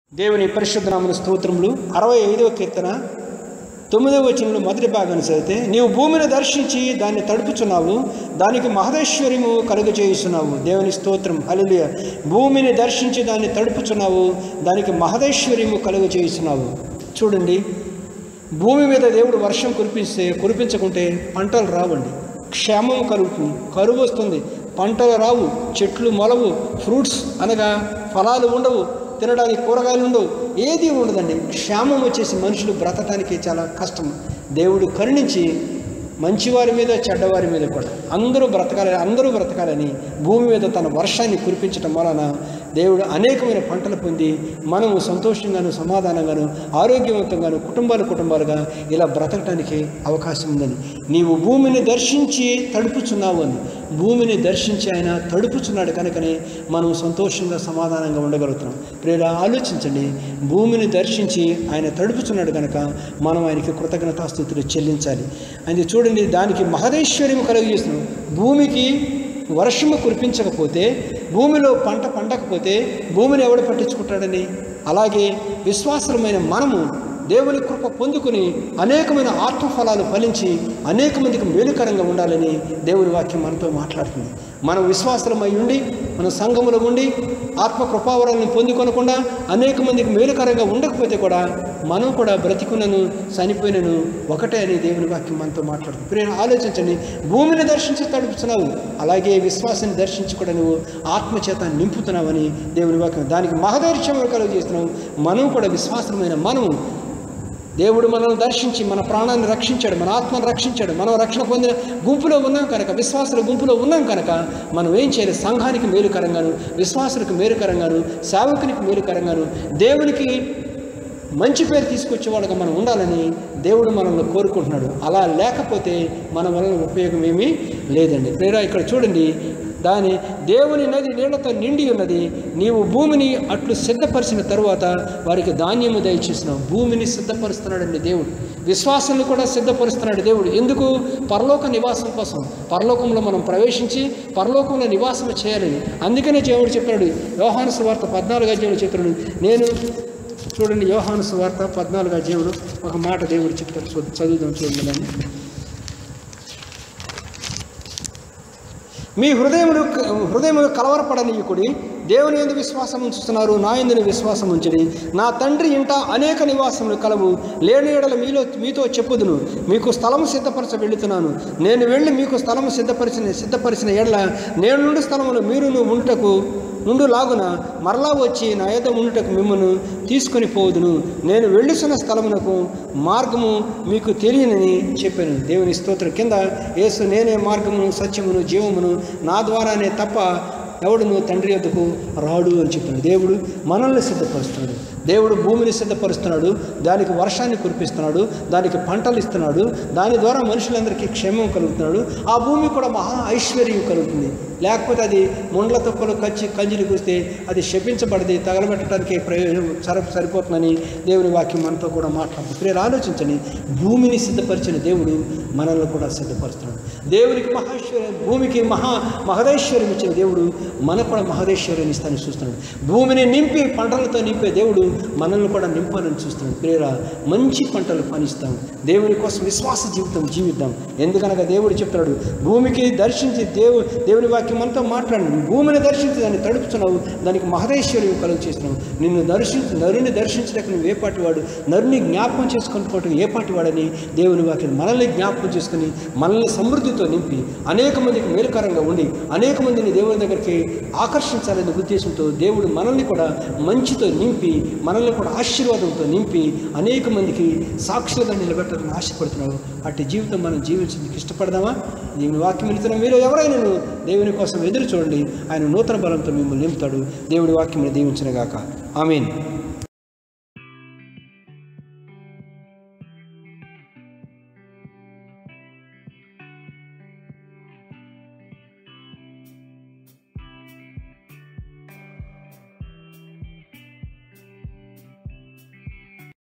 దేవుని పరిశుద్ధ నామన స్తోత్రములు అరవై ఐదవ కీర్తన తొమ్మిదవ వచనంలో మొదటి భాగాన్ని చదివితే నీవు భూమిని దర్శించి దాన్ని తడుపుచున్నావు దానికి మహదైశ్వర్యము కలుగజేయుచున్నావు దేవుని స్తోత్రం హల్లెలూయా భూమిని దర్శించి దాన్ని తడుపుచున్నావు దానికి మహదైశ్వర్యము కలుగజేయుచున్నావు చూడండి భూమి మీద దేవుడు వర్షం కురిపిస్తే కురిపించకుంటే పంటలు రావండి క్షేమం కలుగుతుంది కరువు వస్తుంది పంటలు రావు చెట్లు మొలవు ఫ్రూట్స్ అనగా ఫలాలు ఉండవు తినడానికి కూరగాయలు ఉండవు ఏది ఉండదండి క్షేమం వచ్చేసి మనుషులు బ్రతకడానికి చాలా కష్టం దేవుడు కరుణించి మంచివారి మీద చెడ్డవారి మీద కూడా అందరూ బ్రతకాలని అందరూ బ్రతకాలని భూమి మీద తన వర్షాన్ని కురిపించటం వలన దేవుడు అనేకమైన పంటలు పొంది మనము సంతోషంగాను సమాధానంగాను ఆరోగ్యవంతంగాను కుటుంబాలు కుటుంబాలుగా ఇలా బ్రతకటానికి అవకాశం ఉందని నీవు భూమిని దర్శించి తడుపుచున్నావు అని భూమిని దర్శించి ఆయన తడుపుచున్నాడు కనుకనే మనం సంతోషంగా సమాధానంగా ఉండగలుగుతున్నాం ప్రేర ఆలోచించండి భూమిని దర్శించి ఆయన తడుపుచున్నాడు కనుక మనం ఆయనకి కృతజ్ఞతాస్థుతులు చెల్లించాలి అది చూడండి దానికి మహదేశ్వర్యం కలుగజేస్తున్నాం భూమికి వర్షము కురిపించకపోతే భూమిలో పంట పండకపోతే భూమిని ఎవడు పట్టించుకుంటాడని అలాగే విశ్వాసమైన మనము దేవుని కృప పొందుకుని అనేకమైన ఆత్మఫలాలు ఫలించి అనేక మందికి మేలుకరంగా ఉండాలని దేవుని వాక్యం మనతో మాట్లాడుతుంది మనం విశ్వాసమై ఉండి మన సంఘములో ఉండి ఆత్మ కృపావరాలను పొందుకొనకుండా అనేక మందికి మేలుకరంగా ఉండకపోతే కూడా మనం కూడా బ్రతికునను చనిపోయినను ఒకటే అని దేవుని వాక్యం మనతో మాట్లాడుతుంది ప్రేమ ఆలోచించండి భూమిని దర్శించి తడుపుతున్నావు అలాగే విశ్వాసాన్ని దర్శించి కూడా నువ్వు ఆత్మచేత నింపుతున్నావని దేవుని వాక్యం దానికి మహదర్శం కలుగు చేస్తున్నావు మనం కూడా విశ్వాసమైన మనము దేవుడు మనల్ని దర్శించి మన ప్రాణాన్ని రక్షించాడు మన ఆత్మను రక్షించాడు మనం రక్షణ పొందిన గుంపులో ఉన్నాం కనుక విశ్వాసుల గుంపులో ఉన్నాం కనుక మనం ఏం చేయాలి సంఘానికి మేలుకరంగాను విశ్వాసులకు మేలుకరంగాను సేవకునికి మేలుకరంగాను దేవునికి మంచి పేరు తీసుకొచ్చే వాళ్ళగా మనం ఉండాలని దేవుడు మనల్ని కోరుకుంటున్నాడు అలా లేకపోతే మన వలన ఉపయోగం ఏమీ లేదండి ప్రేరా ఇక్కడ చూడండి దాని దేవుని నది నీళ్లతో నిండి ఉన్నది నీవు భూమిని అట్లు సిద్ధపరిచిన తరువాత వారికి ధాన్యము దయచేసినావు భూమిని సిద్ధపరుస్తున్నాడండి దేవుడు విశ్వాసాన్ని కూడా సిద్ధపరుస్తున్నాడు దేవుడు ఎందుకు పరలోక నివాసం కోసం పరలోకంలో మనం ప్రవేశించి పరలోకంలో నివాసం చేయాలని అందుకనే దేవుడు చెప్పాడు యోహాను సువార్త పద్నాలుగు అధ్యాయులు చెప్పాడు నేను చూడండి యోహాను సువార్త పద్నాలుగు అధ్యాయుడు ఒక మాట దేవుడు చెప్తారు చూ- చదువుదాం చూడండి దాన్ని మీ హృదయములు హృదయములు కలవరపడనీయకుడి దేవుని ఎందు విశ్వాసం ఉంచుతున్నారు నా ఎందుని విశ్వాసం ఉంచడి నా తండ్రి ఇంట అనేక నివాసములు కలవు లేని ఎడల మీలో మీతో చెప్పుదును మీకు స్థలము సిద్ధపరచ వెళుతున్నాను నేను వెళ్ళి మీకు స్థలము సిద్ధపరిచిన సిద్ధపరిచిన ఎడల నేను నుండి స్థలములు మీరును ఉండుటకు నుండు లాగున మరలా వచ్చి నా యొద్ద ఉండుటకు మిమ్మల్ని తీసుకొని పోదును నేను వెళ్ళుచున్న స్థలమునకు మార్గము మీకు తెలియనని చెప్పాను దేవుని స్తోత్రం కింద యేసు నేనే మార్గమును సత్యమును జీవమును నా ద్వారానే తప్ప ఎవడును తండ్రి యొద్దకు రాడు అని చెప్పాడు దేవుడు మనల్ని సిద్ధపరుస్తున్నాడు దేవుడు భూమిని సిద్ధపరుస్తున్నాడు దానికి వర్షాన్ని కురిపిస్తున్నాడు దానికి పంటలు ఇస్తున్నాడు దాని ద్వారా మనుషులందరికీ క్షేమం కలుగుతున్నాడు ఆ భూమి కూడా మహా ఐశ్వర్యం కలుగుతుంది లేకపోతే అది ముండ్ల తొక్కలు కచ్చి కంజిని కూస్తే అది శపించబడింది తగలబెట్టడానికి ప్రయోజనం సర సరిపోతుందని దేవుని వాక్యం మనతో కూడా మాట్లాడుతుంది ప్రియరు ఆలోచించండి భూమిని సిద్ధపరిచిన దేవుడు మనల్ని కూడా సిద్ధపరుస్తున్నాడు దేవునికి మహేశ్వర్యం భూమికి మహా మహదేశ్వర్యం ఇచ్చిన దేవుడు మనకు కూడా మహదేశ్వర్యం ఇస్తానని చూస్తున్నాడు భూమిని నింపి పంటలతో నింపే దేవుడు మనల్ని కూడా నింపాలని చూస్తున్నాడు ప్రేర మంచి పంటలు పనిస్తాం దేవుని కోసం విశ్వాస జీవితం జీవిద్దాం ఎందుకనగా దేవుడు చెప్తున్నాడు భూమికి దర్శించి దేవు దేవుని వాక్యం మనతో మాట్లాడు భూమిని దర్శించి దాన్ని తడుపుతున్నావు దానికి మహదేశ్వర్యం కలుగు చేస్తున్నావు నిన్ను దర్శించి నరుని దర్శించడానికి నువ్వు ఏ పాటి వాడు నరుని జ్ఞాపకం చేసుకుని ఏ పాటి వాడని దేవుని వాక్యం మనల్ని జ్ఞాపకం చేసుకుని మనల్ని సమృద్ధితో నింపి అనేక మందికి మేలుకరంగా ఉండి అనేక మందిని దేవుని దగ్గరికి ఆకర్షించాలనే ఉద్దేశంతో దేవుడు మనల్ని కూడా మంచితో నింపి మనల్ని కూడా ఆశీర్వాదంతో నింపి అనేక మందికి సాక్షులుగా నిలబెట్టాలని ఆశపడుతున్నాడు అట్టి జీవితం మనం జీవించడానికి ఇష్టపడదామా దేవుని వాక్యం వెళుతున్న మీరు ఎవరైనా దేవుని కోసం ఎదురు చూడండి ఆయన నూతన బలంతో మిమ్మల్ని నింపుతాడు దేవుడి వాక్యం దీవించిన గాక ఆమెన్